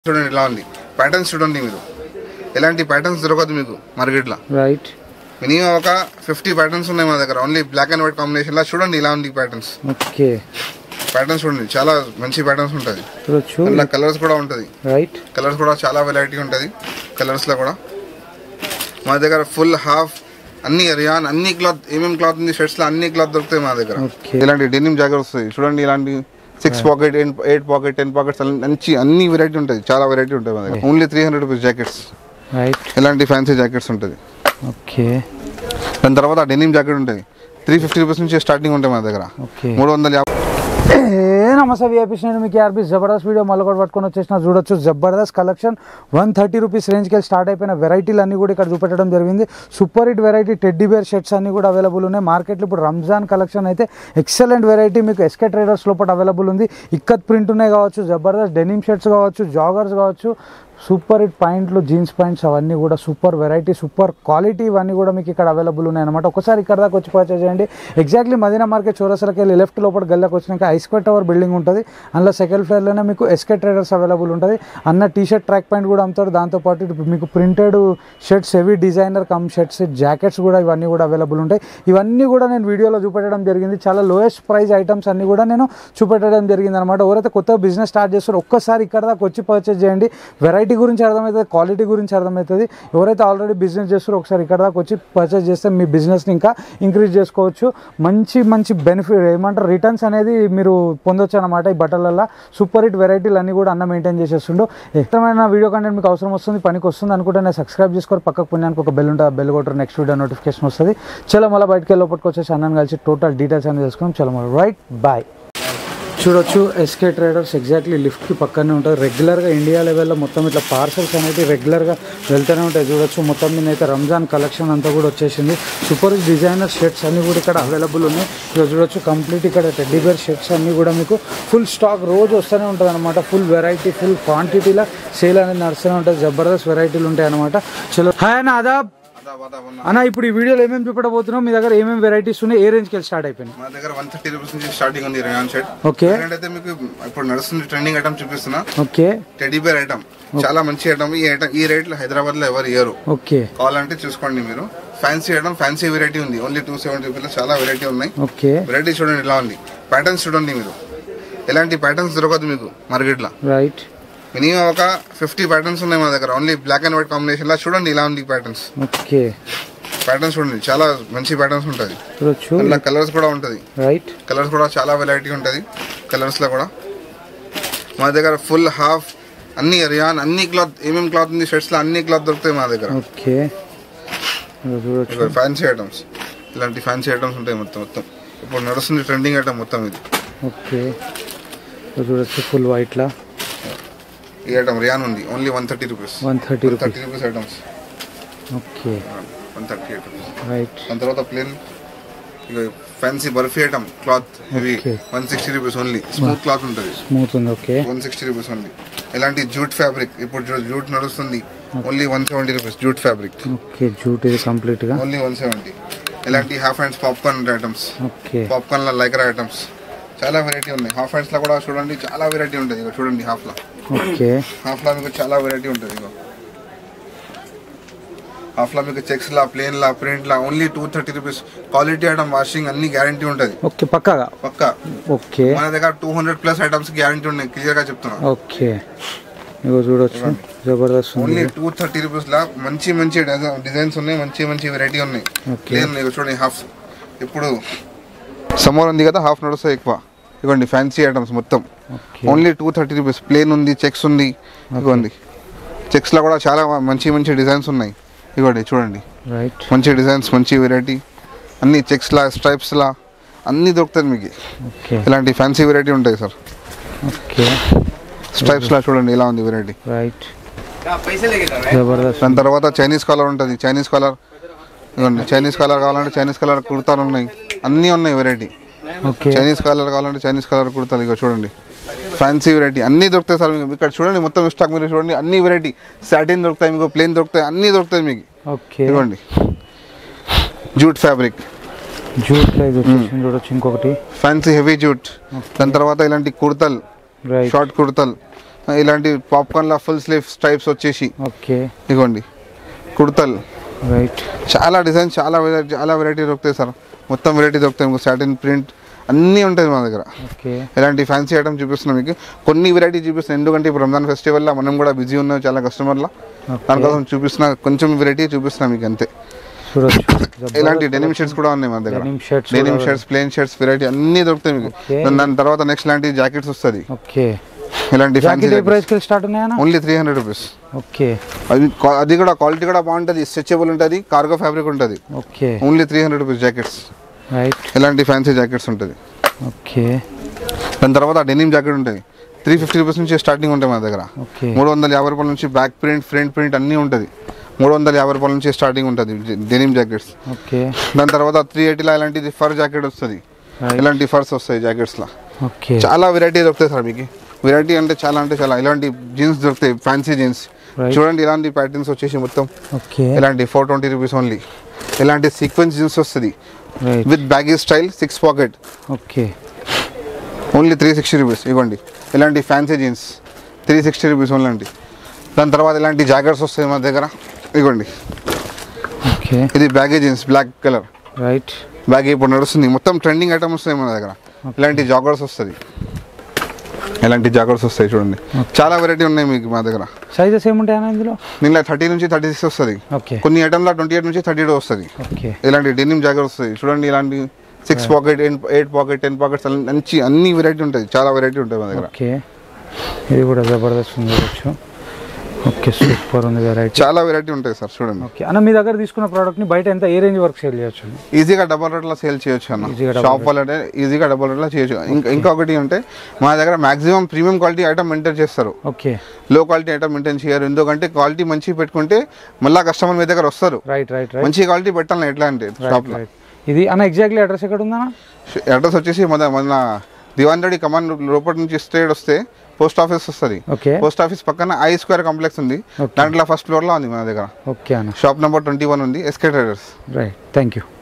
చూడండి ఇలా ఉంది ప్యాటర్న్స్ చూడండి మీరు ఎలాంటి ప్యాటర్న్స్ దొరకదు మీకు మార్కెట్లో రైట్ మినిమం ఒక ఫిఫ్టీ ప్యాటర్న్స్ ఉన్నాయి మా దగ్గర only black and white combination లో చూడండి ఇలా ఉంది ప్యాటర్న్స్ ఓకే ప్యాటర్న్స్ చూడండి చాలా మంచి ప్యాటర్న్స్ ఉంటుంది చూడొచ్చు అందులో కలర్స్ కూడా ఉంటుంది రైట్ కలర్స్ కూడా చాలా వెరైటీ ఉంటుంది కలర్స్ లో కూడా మా దగ్గర ఫుల్ హాఫ్ అన్ని రియాన్ అన్ని క్లాత్ ఏమేమి క్లాత్ ఉంది షర్ట్స్ లో అన్ని క్లాత్ దొరుకుతాయి మా దగ్గర Okay. ఇలాంటి డెనిమ్ జాకెట్ వస్తాయి చూడండి ఇలాంటి six pocket eight pocket ten pockets మంచి అన్ని వెరైటీ ఉంటుంది చాలా వెరైటీ ఉంటాయి మా దగ్గర only three hundred rupees jackets right ఇలాంటి ఫ్యాన్సీ జాకెట్స్ ఉంటుంది ఓకే దాని తర్వాత డెనిమ్ జాకెట్ ఉంటుంది త్రీ ఫిఫ్టీ రూపీస్ నుంచి స్టార్టింగ్ ఉంటాయి మా దగ్గర ఓకే మూడు వందల యాభై ఏ నమస్తే విఐపీస్ నేను మీకు ఆర్పీ జబర్దస్త్ వీడియో మళ్ళీ కూడా పట్టుకొని వచ్చేసిన చూడొచ్చు జబర్దస్త్ కలెక్షన్ వన్ థర్టీ రూపీస్ రేంజ్కి వెళ్ళి స్టార్ట్ అయిపోయిన వెరైటీలు అన్ని కూడా ఇక్కడ చూపెట్టడం జరిగింది super hit variety teddy bear shirts అన్ని కూడా అవైలబుల్ ఉన్నాయి మార్కెట్లో ఇప్పుడు రంజాన్ కలెక్షన్ అయితే ఎక్సలెంట్ వెరైటీ మీకు ఎస్కే ట్రేడర్స్ లోపల అవైలబుల్ ఉంది ఇక్కత్ ప్రింట్ ఉన్నాయి కావచ్చు జబర్దస్త్ డెనిమ్ షర్ట్స్ కావచ్చు జాగర్స్ కావచ్చు సూపర్ హిట్ పాయింట్లు జీన్స్ పాయింట్స్ అవన్నీ కూడా సూపర్ వెరైటీ సూపర్ క్వాలిటీ ఇవన్నీ కూడా మీకు ఇక్కడ అవైలబుల్ ఉన్నాయన్నమాట ఒకసారి ఇక్కడ దాకా వచ్చి పర్చేజ్ చేయండి ఎగ్జాక్ట్లీ మదీనా మార్కెట్ చౌరసలకి వెళ్ళి లెఫ్ట్ లోపల గల్లకు వచ్చినాక ఐస్క్వెట్ టవర్ బిల్డింగ్ ఉంటుంది అందులో సెకండ్ ఫ్లోర్లోనే మీకు ఎస్కే ట్రేడర్స్ అవైలబుల్ ఉంటుంది అన్న టీ షర్ట్ ట్రాక్ పాయింట్ కూడా అమ్ముతారు దాంతోపాటు ఇటు మీకు printed shirts heavy designer come shirts jackets కూడా ఇవన్నీ కూడా అవైలబుల్ ఉంటాయి ఇవన్నీ కూడా నేను వీడియోలో చూపెట్టడం జరిగింది చాలా లోయెస్ట్ ప్రైస్ ఐటమ్స్ అన్ని కూడా నేను చూపెట్టడం జరిగింది అనమాట ఎవరైతే కొత్తగా బిజినెస్ స్టార్ట్ చేస్తారో ఒక్కసారి ఇక్కడ దాకా వచ్చి పర్చేజ్ చేయండి వెరైటీ గురించి అర్థమవుతుంది క్వాలిటీ గురించి అర్థమవుతుంది ఎవరైతే ఆల్రెడీ బిజినెస్ చేస్తారో ఒకసారి ఇక్కడ దాకా వచ్చి పర్చేజ్ చేస్తే మీ బిజినెస్ని ఇంకా ఇంక్రీజ్ చేసుకోవచ్చు మంచి మంచి బెనిఫిట్ ఏమంటారు రిటర్న్స్ అనేది మీరు పొందొచ్చు అనమాట ఈ బట్టలల్లో సూపర్ హిట్ వెరైటీలు అన్ని కూడా అన్న మెయింటైన్ చేసేస్తుండో ఇష్టమైన వీడియో కంటెంట్ మీకు అవసరం వస్తుంది పనికి వస్తుంది అనుకుంటే నేను సబ్స్క్రైబ్ చేసుకొని పక్కకు పుణ్యానికి ఒక బెల్ ఉంటుంది ఆ బెల్ కొట్టరు నెక్స్ట్ వీడియో నోటిఫికేషన్ వస్తుంది చలో మళ్ళీ బయటకు వెళ్ళి లోపలికి వచ్చేసి అన్నని కలిసి టోటల్ డీటెయిల్స్ అనేది తెలుసుకున్నాం చలో మళ్ళీ రైట్ బాయ్ చూడొచ్చు ఎస్కే ట్రేడర్స్ ఎగ్జాక్ట్లీ లిఫ్ట్కి పక్కనే ఉంటుంది రెగ్యులర్గా ఇండియా లెవెల్లో మొత్తం ఇట్లా పార్సల్స్ అనేవి రెగ్యులర్గా వెళ్తూనే ఉంటాయి చూడొచ్చు మొత్తం మీద అయితే రంజాన్ కలెక్షన్ అంతా కూడా వచ్చేసింది సూపర్ డిజైనర్ షర్ట్స్ అన్నీ కూడా ఇక్కడ అవైలబుల్ ఉన్నాయి ఇక్కడ చూడొచ్చు కంప్లీట్ ఇక్కడ టెడ్డీ బేర్ షర్ట్స్ అన్నీ కూడా మీకు ఫుల్ స్టాక్ రోజు వస్తూనే ఉంటుంది అనమాట ఫుల్ వెరైటీ ఫుల్ క్వాంటిటీలో సేల్ అనేది నడుస్తూనే ఉంటుంది జబర్దస్త్ వెరైటీలు ఉంటాయి అనమాట చలో హాయ్ అన్న ఆదాబ్ అన్న ఇప్పుడు ఈ వీడియోలో ఏమేమి చూపెట్టబోతున్నాం మీ దగ్గర ఏమేమి వెరైటీస్ ఉన్నాయి ఏ రేంజ్కి వెళ్ళి స్టార్ట్ అయిపోయినాయి మా దగ్గర వన్ థర్టీ రూపీస్ నుంచి స్టార్టింగ్ ఉంది రేయాన్ షర్ట్ ఓకే రేయాన్ అయితే మీకు ఇప్పుడు నడుస్తుంది ట్రెండింగ్ ఐటమ్ చూపిస్తున్నా ఓకే టెడీ బేర్ ఐటమ్ చాలా మంచి ఐటమ్ ఈ ఐటమ్ ఈ రేట్ లో హైదరాబాద్ లో ఎవరు ఇయ్యరు ఓకే కావాలంటే చూసుకోండి మీరు ఫ్యాన్సీ ఐటమ్ ఫ్యాన్సీ వెరైటీ ఉంది ఓన్లీ టూ సెవెంటీ రూపీస్ చాలా వెరైటీ ఉన్నాయి ఓకే వెరైటీ చూడండి ఇలా ఉంది ప్యాటర్న్స్ చూడండి మీరు ఎలాంటి ప్యాటర్న్స్ దొరకదు మీకు మార్కెట్ లో రైట్ మినిమం ఒక ఫిఫ్టీ ప్యాటర్న్స్ ఉన్నాయి మా దగ్గర only black and white combination లో చూడండి ఇలా ఉంది ప్యాటర్న్స్ ఓకే ప్యాటర్న్స్ చూడండి చాలా మంచి ప్యాటర్న్స్ ఉంటుంది చూడొచ్చు అందులో కలర్స్ కూడా ఉంటుంది రైట్ కలర్స్ కూడా చాలా వెరైటీ ఉంటుంది కలర్స్ లో కూడా మా దగ్గర ఫుల్ హాఫ్ అన్ని రియాన్ అన్ని క్లాత్ ఏమేమి క్లాత్ ఉంది షర్ట్స్ లో అన్ని క్లాత్ దొరుకుతాయి మా దగ్గర ఓకే ఇక్కడ చూడొచ్చు ఫ్యాన్సీ ఐటమ్స్ ఇలాంటి ఫ్యాన్సీ ఐటమ్స్ ఉంటాయి మొత్తం మొత్తం ఇప్పుడు నడుస్తుంది ట్రెండింగ్ ఐటమ్ మొత్తం ఇది ఓకే ఇక్కడ చూడొచ్చు ఫుల్ వైట్లా ఈ ఐటమ్ రియాన్ ఉంది only one thirty rupees one thirty rupees thirty rupees items okay one thirty items right దాని తర్వాత ప్లేన్ ఇక ఫ్యాన్సీ బర్ఫీ ఐటమ్ క్లాత్ ఇవి Okay. One sixty rupees only smooth cloth ఉంటుంది స్మూత్ ఉంది okay one sixty rupees only ఇలాంటి jute fabric ఇప్పుడు జూ- jute నడుస్తుంది only one seventy rupees jute fabric okay jute ఇది కంప్లీట్గా ఓన్లీ వన్ సెవెంటీ ఇలాంటి half hands popcorn items okay popcorn లో లైకర్ ఐటమ్స్ చాలా వెరైటీ ఉన్నాయి హాఫ్ హ్యాండ్స్ లో కూడా చూడండి చాలా వెరైటీ ఉంటుంది ఇక చూడండి హాఫ్ లో ఓకే హాఫ్ లో మీకు చాలా వెరైటీ ఉంటుంది ఇగో హాఫ్ లో మీకు చెక్స్ లా ప్లేన్ లా ప్రింట్ లా only two thirty rupees quality item washing అన్ని గ్యారంటీ ఉంటుంది ఓకే పక్కాగా పక్కా ఓకే మన దగ్గర two hundred plus items guarantee ఉన్నాయి క్లియర్ గా చెప్తున్నా ఓకే ఇగో చూడొచ్చు జబర్దస్త్ ఉంది ఓన్లీ టూ థర్టీ రూపీస్ లా మంచి మంచి డిజైన్స్ ఉన్నాయి మంచి మంచి వెరైటీ ఉన్నాయి ఓకే ప్లేన్ ఇగో చూడండి హాఫ్ ఇప్పుడు సమ్మర్ ఉంది కదా హాఫ్ నడుస్తాయి ఎక్కువ ఇవ్వండి ఫ్యాన్సీ ఐటమ్స్ మొత్తం okay only two thirty rupees plain ఉంది చెక్స్ ఉంది ఇవ్వండి చెక్స్ లో కూడా చాలా మంచి మంచి డిజైన్స్ ఉన్నాయి ఇవ్వండి చూడండి రైట్ మంచి డిజైన్స్ మంచి వెరైటీ అన్ని చెక్స్ లా స్ట్రైప్స్ లా అన్ని దొరుకుతాయి మీకు ఓకే ఇలాంటి ఫ్యాన్సీ వెరైటీ ఉంటాయి సార్ ఓకే స్ట్రైప్స్ లా చూడండి ఇలా ఉంది వెరైటీ రైట్ జబర్దస్త్ దాని తర్వాత చైనీస్ కలర్ ఉంటుంది చైనీస్ కలర్ ఇవ్వండి చైనీస్ కలర్ కావాలంటే చైనీస్ కలర్ కుర్తాలు ఉన్నాయి అన్నీ ఉన్నాయి వెరైటీ ఓకే చైనీస్ కలర్ కావాలంటే చైనీస్ కలర్ కుర్తాలు ఇక చూడండి ఫ్యాన్సీ వెరైటీ అన్నీ దొరుకుతాయి సార్ మీకు ఇక్కడ చూడండి మొత్తం స్టాక్ మీరు చూడండి అన్ని వెరైటీ సాటిన్ దొరుకుతాయి మీకు ప్లేన్ దొరుకుతాయి అన్నీ దొరుకుతాయి మీకు ఓకే ఇవ్వండి జూట్ ఫ్యాబ్రిక్ జూట్లో ఇది వచ్చేసింది చూడొచ్చు ఇంకొకటి ఫ్యాన్సీ హెవీ జూట్ దాని తర్వాత ఇలాంటి కుర్తలు రైట్ షార్ట్ కుర్తలు ఇలాంటి పాప్కార్న్ల ఫుల్ స్లీవ్ స్ట్రైప్స్ వచ్చేసి ఓకే ఇగోండి కుర్తలు రైట్ చాలా డిజైన్ చాలా వెరైటీ చాలా వెరైటీ దొరుకుతాయి సార్ మొత్తం వెరైటీ దొరుకుతాయి మీకు సాటిన్ ప్రింట్ అన్నీ ఉంటాయి మా దగ్గర ఓకే ఇలాంటి ఫ్యాన్సీ ఐటమ్ చూపిస్తున్నాం మీకు కొన్ని వెరైటీ చూపిస్తున్నాం ఎందుకంటే ఇప్పుడు రంజాన్ ఫెస్టివల్లో మనం కూడా బిజీ ఉన్నాం చాలా కస్టమర్ల దానికోసం చూపిస్తున్నా కొంచెం వెరైటీ చూపిస్తున్నాం మీకు అంతే చూడొచ్చు ఇలాంటి డెనిమ్ షర్ట్స్ కూడా ఉన్నాయి మా దగ్గర Denim shirts డెనిమ్ కూడా- షర్ట్స్ ప్లేన్ షర్ట్స్ వెరైటీ అన్నీ దొరుకుతాయి మీకు Okay. దాని- దాని తర్వాత నెక్స్ట్ లాంటి జాకెట్స్ వస్తుంది ఓకే ఇలాంటి జాకెట్ ఏ ప్రైస్ కి స్టార్ట్ ఉన్నాయా only three hundred rupees okay అది కా- అది కూడా క్వాలిటీ కూడా బాగుంటుంది స్ట్రెచబుల్ ఉంటుంది కార్గో ఫ్యాబ్రిక్ ఉంటుంది okay only three hundred rupees jackets right ఇలాంటి ఫ్యాన్సీ జాకెట్స్ ఉంటుంది ఓకే దాని తర్వాత డెనిమ్ జాకెట్ ఉంటుంది త్రీ ఫిఫ్టీ రూపీస్ నుంచి స్టార్టింగ్ ఉంటాయి మా దగ్గర ఓకే మూడు వందల యాభై రూపాయల నుంచి బ్యాక్ ప్రింట్ ఫ్రంట్ ప్రింట్ అన్నీ ఉంటుంది మూడు వందల యాభై రూపాయల నుంచి స్టార్టింగ్ ఉంటుంది డెనిమ్ జాకెట్స్ ఓకే దాని తర్వాత త్రీ ఎయిటీలో ఇలాంటిది ఫర్ జాకెట్ వస్తుంది Right. ఇలాంటి ఫర్స్ వస్తాయి జాకెట్స్లో ఓకే చాలా వెరైటీ దొరుకుతాయి సార్ మీకు వెరైటీ అంటే చాలా అంటే చాలా ఇలాంటి జీన్స్ దొరుకుతాయి ఫ్యాన్సీ జీన్స్ Right. చూడండి ఇలాంటి ప్యాటర్న్స్ వచ్చేసి మొత్తం ఓకే ఇలాంటి ఫోర్ ట్వంటీ రూపీస్ ఓన్లీ ఇలాంటి సీక్వెన్స్ జీన్స్ వస్తుంది right with baggy style six pocket okay only three sixty rupees ఇవ్వండి ఇలాంటి fancy jeans three sixty rupees only అండి దాని తర్వాత ఇలాంటి జాకెట్స్ వస్తాయి మా దగ్గర ఇవ్వండి ఓకే ఇది baggy jeans black colour right bag ఇప్పుడు నడుస్తుంది మొత్తం ట్రెండింగ్ ఐటమ్ వస్తాయి మన దగ్గర ఇలాంటి జాగర్స్ వస్తుంది ఇలాంటి జాగర్స్ వస్తాయి చూడండి చాలా వెరైటీ ఉన్నాయి మీకు మా దగ్గర సైజెస్ ఏముంటాయన్నా ఇందులో దీనిలో థర్టీ నుంచి థర్టీ సిక్స్ వస్తుంది ఓకే కొన్ని ఐటమ్లో ట్వంటీ ఎయిట్ నుంచి థర్టీ టూ వస్తుంది ఓకే ఇలాంటి డెనిమ్ జాగర్ వస్తుంది చూడండి ఇలాంటి six pocket eight pocket ten pockets మంచి అన్ని వెరైటీ ఉంటుంది చాలా వెరైటీ ఉంటాయి మా దగ్గర ఓకే ఇది కూడా జబర్దస్త్ ఉంది చూడొచ్చు ఓకే సూపర్ ఉంది వెరైటీ చాలా వెరైటీ ఉంటాయి సార్ చూడండి ఓకే అన్న మీ దగ్గర తీసుకున్న ప్రోడక్ట్ని బయట ఎంత ఏ రేంజ్ వరకు సేల్ చేయొచ్చు ఈజీగా డబల్ రేట్లో సేల్ చేయొచ్చు అన్న ఈజీగా double షాప్ వాళ్ళంటే ఈజీగా డబల్ రేట్లో చేయొచ్చు ఇంకా ఇంకొకటి అంటే మా దగ్గర maximum premium quality item maintain చేస్తారు ఓకే లో క్వాలిటీ ఐటమ్ మెయింటైన్ చేయరు ఎందుకంటే క్వాలిటీ మంచి పెట్టుకుంటే మళ్ళీ కస్టమర్ మీ దగ్గర వస్తారు రైట్ రైట్ రైట్ మంచి క్వాలిటీ పెట్టాలి ఎట్లా అంటే షాప్లో రైట్ ఇది అన్న ఎగ్జాక్ట్లీ అడ్రస్ ఎక్కడ ఉందన్న అడ్రస్ వచ్చేసి మన మన దివాన్ రెడ్డి కమాండ్ లోపల నుంచి స్ట్రేట్ వస్తే పోస్ట్ ఆఫీస్ వస్తుంది ఓకే పోస్ట్ ఆఫీస్ పక్కన ఐ స్క్వేర్ కాంప్లెక్స్ ఉంది Okay. దాంట్లో ఫస్ట్ ఫ్లోర్లో ఉంది మన దగ్గర ఓకే అన్న షాప్ నెంబర్ ట్వంటీ వన్ ఉంది SK traders right thank you